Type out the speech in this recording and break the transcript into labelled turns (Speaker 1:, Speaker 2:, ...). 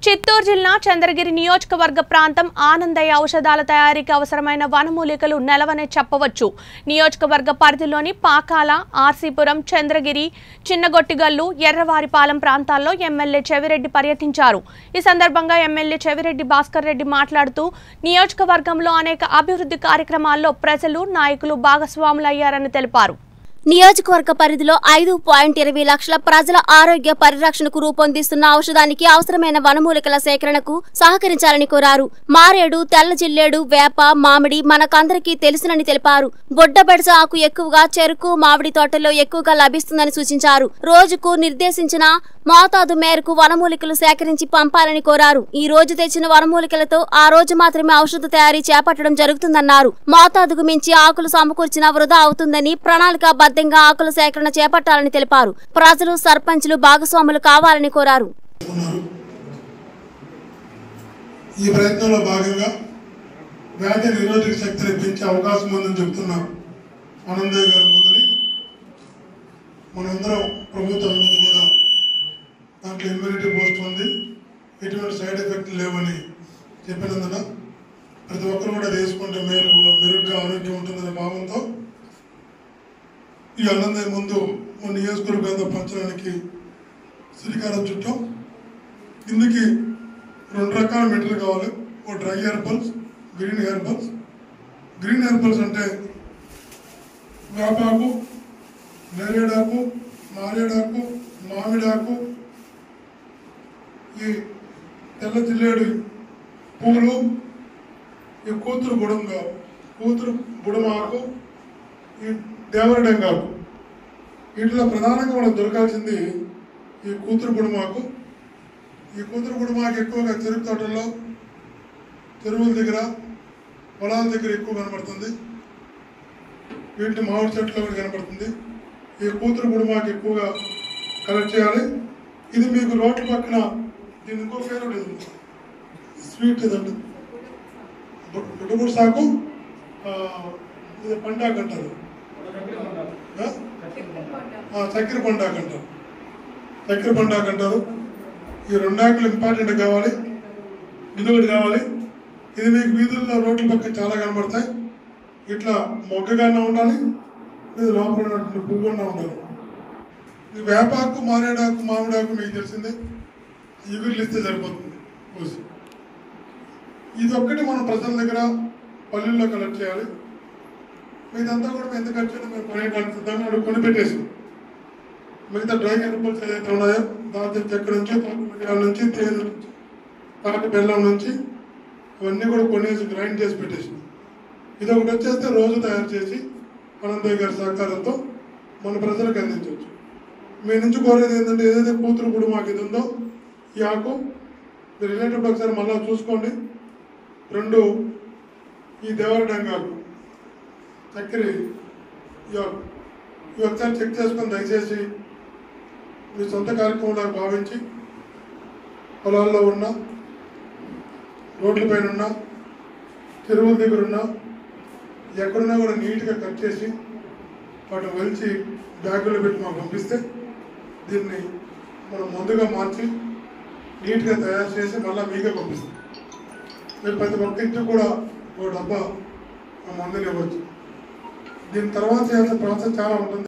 Speaker 1: చిత్తూరు జిల్లా చంద్రగిరి నియోజకవర్గ ప్రాంతం ఆనందయ్య ఔషధాల తయారీకి అవసరమైన వనమూలికలు నెలవనే చెప్పవచ్చు నియోజకవర్గ పరిధిలోని పాకాల ఆర్సీపురం చంద్రగిరి చిన్నగొట్టిగల్లు ఎర్రవారిపాలెం ప్రాంతాల్లో ఎమ్మెల్యే చెవిరెడ్డి పర్యటించారు ఈ సందర్భంగా ఎమ్మెల్యే చెవిరెడ్డి భాస్కర్ రెడ్డి మాట్లాడుతూ నియోజకవర్గంలో అనేక అభివృద్ధి కార్యక్రమాల్లో ప్రజలు నాయకులు భాగస్వాములయ్యారని తెలిపారు
Speaker 2: నియోజకవర్గ పరిధిలో ఐదు పాయింట్ ఇరవై లక్షల ప్రజల ఆరోగ్య పరిరక్షణకు రూపొందిస్తున్న ఔషధానికి అవసరమైన వనమూలికల సేకరణకు సహకరించాలని కోరారు మారేడు తెల్ల జిల్లేడు వేప మామిడి మనకందరికీ తెలుసునని తెలిపారు బొడ్డబెడస ఆకు ఎక్కువగా చెరుకు మామిడి తోటల్లో ఎక్కువగా లభిస్తుందని సూచించారు రోజుకు నిర్దేశించిన మోతాదు మేరకు వనమూలికలు సేకరించి పంపాలని కోరారు ఈ రోజు తెచ్చిన వనమూలికలతో ఆ రోజు మాత్రమే ఔషధ తయారీ చేపట్టడం జరుగుతుందన్నారు మోతాదుకు మించి ఆకులు సమకూర్చిన వృధా అవుతుందని ప్రణాళికాబద్ధంగా ఆకుల సేకరణ చేపట్టాలని తెలిపారు ప్రజలు సర్పంచులు భాగస్వాములు కావాలని కోరారు
Speaker 3: ఉన్నారు ఈ ప్రయత్నంలో భాగంగా వ్యాధి నిరోధక శక్తిని పెంచే అవకాశం ఉందని చెప్తున్నారు ఆనందయ్య గారి ముందని మనందరం ప్రభుత్వం ముందు కూడా దాంట్లో ఇమ్యూనిటీ బూస్ట్ ఉంది ఎటువంటి సైడ్ ఎఫెక్ట్ లేవని చెప్పినందున ప్రతి ఒక్కరు కూడా అది వేసుకుంటే మేలు మెరుగ్గా ఆరోగ్యం ఉంటుందనే భావంతో ఈ ఆనందయ్య ముందు మన నియోజకవర్గంలో పంచడానికి శ్రీకారం చుట్టాం ఇందుకి రెండు రకాల మెటీరియల్ కావాలి ఓ dry herbals green herbals green herbals అంటే వేపాకు నేరేడాకు మారేడాకు మామిడాకు ఈ తెల్ల జిల్లేడు పూలు ఈ కూతురు బుడంగా కూతురు బుడమాకు ఈ దేవరడంగాకు వీటిలో ప్రధానంగా మనకు దొరకాల్సింది ఈ కూతురు బుడమాకు ఈ కూతురు బుడమాకు ఎక్కువగా చెరుకు తోటల్లో చెరువుల దగ్గర పొలాల దగ్గర ఎక్కువ కనబడుతుంది వీటిని మామిడి చెట్లు కూడా కనబడుతుంది ఈ కూతురు బుడమాకు ఎక్కువగా కలెక్ట్ చేయాలి ఇది మీకు రోడ్ల పక్కన దీని ఇంకో పేరు కూడా ఉంది స్వీట్ ఇదండి బుడ్డబుడు సాకు ఆ, ఇది పంటాకు అంటారు ఆ? ఆ, చక్కెర పండాకు అంటారు చక్కెర పండాకు అంటారు ఈ రెండు ఆకులు ఇంపార్టెంట్ కావాలి ఇది ఒకటి కావాలి ఇది మీకు వీధుల్లో రోడ్ల పక్కన చాలా కనబడతాయి ఇట్లా మొగ్గగానే ఉండాలి ఇది లోపల ఉన్నటువంటి పువ్వుగా ఉండాలి ఇది వేపాకు మారేడాకు మామిడాకు మీకు తెలిసిందే ఇగుర్లు ఇస్తే సరిపోతుంది కోసి ఇది ఒక్కటి మనం ప్రజల దగ్గర పల్లెల్లో కలెక్ట్ చేయాలి మీదంతా కూడా మేము ఎంత ఖర్చు అయినా మేము కొనేయడానికి దాన్ని అక్కడ కొని పెట్టేసి మిగతా డ్రై హెర్బల్స్ ఏదైతే ఉన్నాయో దాంతో చక్కెర నుంచి తాటి మిరియాల నుంచి తేనె నుంచి తాటి బెల్లం నుంచి అవన్నీ కూడా కొనేసి గ్రైండ్ చేసి పెట్టేసి ఇది ఒకటి వచ్చేస్తే రోజు తయారు చేసి అనంతయ్య గారి సహకారంతో మన ప్రజలకు అందించవచ్చు మీ నుంచి కోరేది ఏంటంటే ఏదైతే కూతురు గుడి మాకు ఇది ఉందో ఈ ఆకు మీరు రిలేటెడ్ ఒకసారి మళ్ళీ చూసుకోండి రెండు ఈ దేవరడంగాకు చక్కెర ఈ ఆకు ఇవి ఒకసారి చెక్ చేసుకొని దయచేసి మీ సొంత కార్యక్రమంలో భావించి పొలాల్లో ఉన్న రోడ్లపైన ఉన్న చెరువుల దగ్గర ఉన్న ఎక్కడున్నా కూడా నీట్గా కట్ చేసి వాటిని వలిచి బ్యాగులో పెట్టి మాకు పంపిస్తే దీన్ని మనం ముందుగా మార్చి నీట్గా తయారు చేసి మళ్ళీ మీకే పంపిస్తాం మీరు ప్రతి ఒక్క ఇంటికి కూడా ఒక డబ్బా ఆ మందులు ఇవ్వచ్చు దీని తర్వాత చేసే ప్రాసెస్ చాలా ఉంటుంది